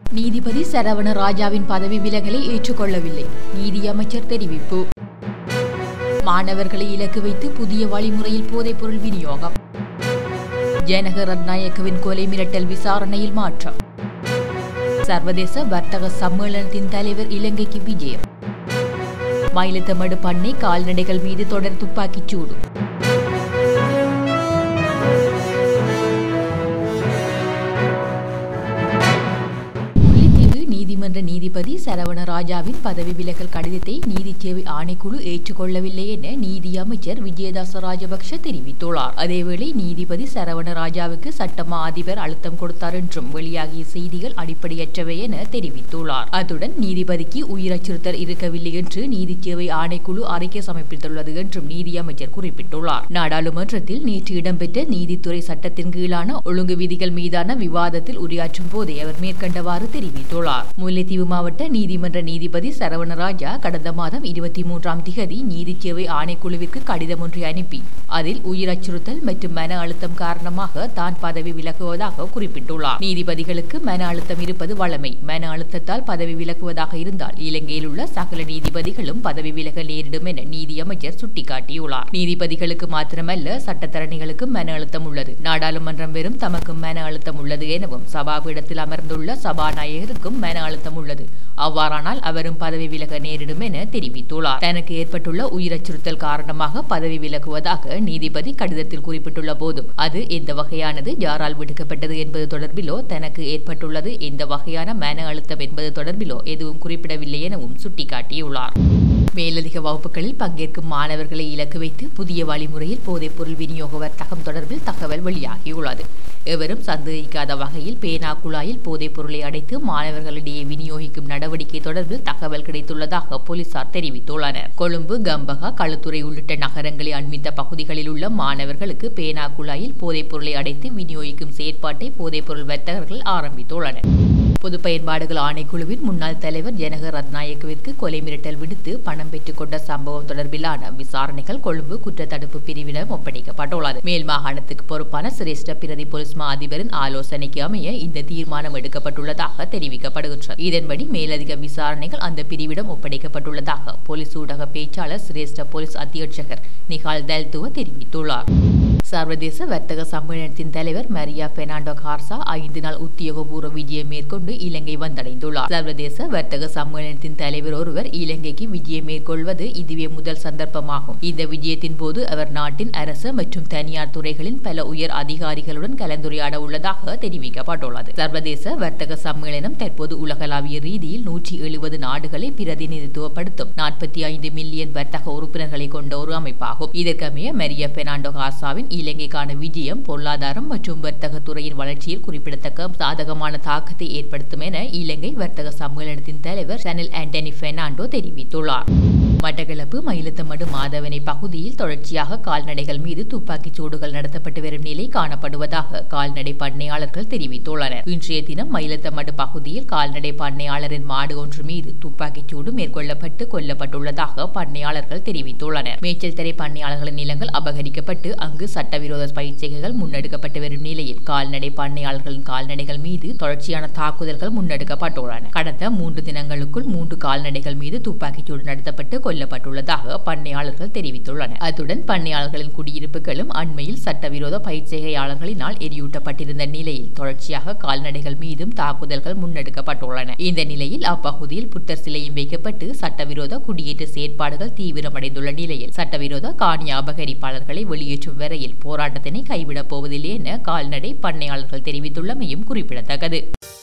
நீதிபதி சரவண ராஜாவின் பதவி விலகலை ஏற்றுக்கொள்ளவில்லை நீதியமைச்சர் தெரிவிப்பு மாணவர்களை இலக்கு வைத்து புதிய வழிமுறையில் போதைப்பொருள் விநியோகம் ஜனக ரத்நாயக்கவின் கொலை மிரட்டல் விசாரணையில் மாற்றம் சர்வதேச வர்த்தக சம்மேளனத்தின் தலைவர் இலங்கைக்கு விஜயம் மயிலத்தமடு பண்ணை கால்நடைகள் மீது தொடர் துப்பாக்கிச் சூடு முல்லைத்தீவு நீதிமன்ற நீதிபதி சரவண ராஜாவின் பதவி விலகல் கடிதத்தை நீதி சேவை ஆணைக்குழு ஏற்றுக்கொள்ளவில்லை என நீதி அமைச்சர் விஜயதாச ராஜபக்ஷ தெரிவித்துள்ளார் அதேவேளை நீதிபதி சரவண ராஜாவுக்கு சட்டமா அதிபர் அழுத்தம் கொடுத்தார் என்றும் வெளியாகிய செய்திகள் அடிப்படையற்றவை என தெரிவித்துள்ளார் அத்துடன் நீதிபதிக்கு உயிர் அச்சுறுத்தல் இருக்கவில்லை என்று நீதி சேவை ஆணைக்குழு அறிக்கை சமர்ப்பித்துள்ளது என்றும் நீதி அமைச்சர் குறிப்பிட்டுள்ளார் நாடாளுமன்றத்தில் நேற்று இடம்பெற்ற நீதித்துறை சட்டத்தின் கீழான ஒழுங்கு விதிகள் மீதான விவாதத்தில் உரையாற்றும் போதே அவர் மேற்கண்டவாறு தெரிவித்துள்ளார் முல்லைத்தீவு மாவட்ட நீதிமன்ற நீதிபதி சரவணராஜா கடந்த மாதம் இருபத்தி மூன்றாம் திகதி நீதிச்சேவை ஆணைக்குழுவிற்கு கடிதம் ஒன்றை அனுப்பி அதில் உயிர் அச்சுறுத்தல் மற்றும் மன அழுத்தம் காரணமாக தான் பதவி விலகுவதாக குறிப்பிட்டுள்ளார் நீதிபதிகளுக்கு மன அழுத்தம் இருப்பது வழமை மன அழுத்தத்தால் பதவி விலகுவதாக இருந்தால் இலங்கையில் உள்ள சகல நீதிபதிகளும் பதவி விலக நேரிடும் என நீதி அமைச்சர் சுட்டிக்காட்டியுள்ளார் நீதிபதிகளுக்கு மாத்திரமல்ல சட்டத்தரணிகளுக்கும் மன அழுத்தம் உள்ளது நாடாளுமன்றம் வெறும் தமக்கும் மன அழுத்தம் உள்ளது எனவும் சபாபீடத்தில் அமர்ந்துள்ள சபாநாயகருக்கும் மன அழுத்தம் உள்ளது அவ்வாறானால் அவரும் பதவி விலக நேரிடும் என தெரிவித்துள்ளார் தனக்கு ஏற்பட்டுள்ள உயிர் அச்சுறுத்தல் காரணமாக பதவி விலகுவதாக நீதிபதி கடிதத்தில் குறிப்பிட்டுள்ள போதும் அது எந்த வகையானது யாரால் விடுக்கப்பட்டது என்பது தொடர்பிலோ தனக்கு ஏற்பட்டுள்ளது எந்த வகையான மன அழுத்தம் என்பது தொடர்பிலோ எதுவும் குறிப்பிடவில்லை எனவும் சுட்டிக்காட்டியுள்ளார் மேலதிக வகுப்புகளில் பங்கேற்கும் மாணவர்களை இலக்கு வைத்து புதிய வழிமுறையில் போதைப்பொருள் விநியோக வர்த்தகம் தொடர்பில் தகவல் வெளியாகியுள்ளது எவரும் சந்தேகிக்காத வகையில் பேனா குழாயில் போதைப் பொருளை அடைத்து மாணவர்களிடையே விநியோகிக்கும் நடவடிக்கை தொடர்பில் தகவல் கிடைத்துள்ளதாக போலீசார் தெரிவித்துள்ளனர் கொழும்பு கம்பகா களுத்துறை உள்ளிட்ட நகரங்களை அண்மித்த பகுதிகளில் உள்ள மாணவர்களுக்கு பேனா குழாயில் போதைப் பொருளை அடைத்து விநியோகிக்கும் செயற்பாட்டை போதைப்பொருள் வர்த்தகர்கள் ஆரம்பித்துள்ளனர் பொது பயன்பாடுகள் ஆணைக்குழுவின் முன்னாள் தலைவர் ஜனக ரத்நாயக்கவிற்கு கொலை மிரட்டல் விடுத்து பணம் பெற்றுக் கொண்ட சம்பவம் தொடர்பிலான விசாரணைகள் கொழும்பு குற்றத்தடுப்பு பிரிவிடம் ஒப்படைக்கப்பட்டுள்ளது மேல் மாகாணத்துக்கு பொறுப்பான சிரேஷ்ட பிரதி போலீஸ் மா அதிபரின் ஆலோசனைக்கு அமைய இந்த தீர்மானம் எடுக்கப்பட்டுள்ளதாக தெரிவிக்கப்படுகின்றது இதன்படி மேலதிக விசாரணைகள் அந்த பிரிவிடம் ஒப்படைக்கப்பட்டுள்ளதாக போலீஸ் ஊடக பேச்சாளர் சிரேஷ்ட போலீஸ் அத்தியட்சகர் நிகால் தல்துவ தெரிவித்துள்ளார் சர்வதேச வர்த்தக சம்மேளனத்தின் தலைவர் மரியா பெர்னாண்டோ கார்சா ஐந்து நாள் உத்தியோகபூர்வ விஜயம் மேற்கொண்டு இலங்கை வந்தடைந்துள்ளார் சர்வதேச வர்த்தக சம்மேளனத்தின் தலைவர் ஒருவர் இலங்கைக்கு விஜயம் மேற்கொள்வது இதுவே முதல் சந்தர்ப்பமாகும் இந்த விஜயத்தின் போது அவர் நாட்டின் அரசு மற்றும் தனியார் துறைகளின் பல உயர் அதிகாரிகளுடன் கலந்துரையாட உள்ளதாக தெரிவிக்கப்பட்டுள்ளது சர்வதேச வர்த்தக சம்மேளனம் தற்போது உலகளாவிய ரீதியில் நூற்றி எழுபது நாடுகளை பிரதிநிதித்துவப்படுத்தும் நாற்பத்தி ஐந்து மில்லியன் வர்த்தக உறுப்பினர்களை கொண்ட ஒரு அமைப்பாகும் இதற்கமைய மரியா பெர்னாண்டோ காசாவின் இலங்கைக்கான விஜயம் பொருளாதாரம் மற்றும் வர்த்தக துறையின் வளர்ச்சியில் குறிப்பிடத்தக்க சாதகமான தாக்கத்தை ஏற்படுத்தும் என இலங்கை வர்த்தக சம்மேளனத்தின் தலைவர் சனில் ஆண்டனி பெர்னாண்டோ தெரிவித்துள்ளார் மட்டக்களப்பு மயிலத்தமடு மாதவனை பகுதியில் தொடர்ச்சியாக கால்நடைகள் மீது துப்பாக்கிச் சூடுகள் நடத்தப்பட்டு வரும் நிலை காணப்படுவதாக கால்நடை பண்ணையாளர்கள் தெரிவித்துள்ளனர் இன்றைய தினம் மயிலத்தமடு பகுதியில் கால்நடை பண்ணையாளரின் மாடு ஒன்று மீது துப்பாக்கிச் சூடு மேற்கொள்ளப்பட்டு கொல்லப்பட்டுள்ளதாக பண்ணையாளர்கள் தெரிவித்துள்ளனர் மேய்ச்சல் திரை பண்ணையாளர்களின் நிலங்கள் அபகரிக்கப்பட்டு அங்கு சட்டவிரோத பயிற்சிகள் முன்னெடுக்கப்பட்டு வரும் நிலையில் கால்நடை பண்ணையாளர்களின் கால்நடைகள் மீது தொடர்ச்சியான தாக்குதல்கள் முன்னெடுக்கப்பட்டுள்ளன கடந்த மூன்று தினங்களுக்குள் மூன்று கால்நடைகள் மீது துப்பாக்கிச்சூடு நடத்தப்பட்டு கொல்லப்பட்டுள்ளதாக பண்ணையாளர்கள் தெரிவித்துள்ளனர் அத்துடன் பண்ணையாளர்களின் குடியிருப்புகளும் அண்மையில் சட்டவிரோத பயிற்சிகையாளர்களினால் எரியூட்டப்பட்டிருந்த நிலையில் தொடர்ச்சியாக கால்நடைகள் மீதும் தாக்குதல்கள் முன்னெடுக்கப்பட்டுள்ளன இந்த நிலையில் அப்பகுதியில் புத்தர் சிலையும் வைக்கப்பட்டு சட்டவிரோத குடியேற்ற செயற்பாடுகள் தீவிரமடைந்துள்ள நிலையில் சட்டவிரோத காணி அபகரிப்பாளர்களை வெளியேற்றும் வரையில் போராட்டத்தினை கைவிடப் போவதில்லை என கால்நடை பண்ணையாளர்கள் தெரிவித்துள்ளமையும் குறிப்பிடத்தக்கது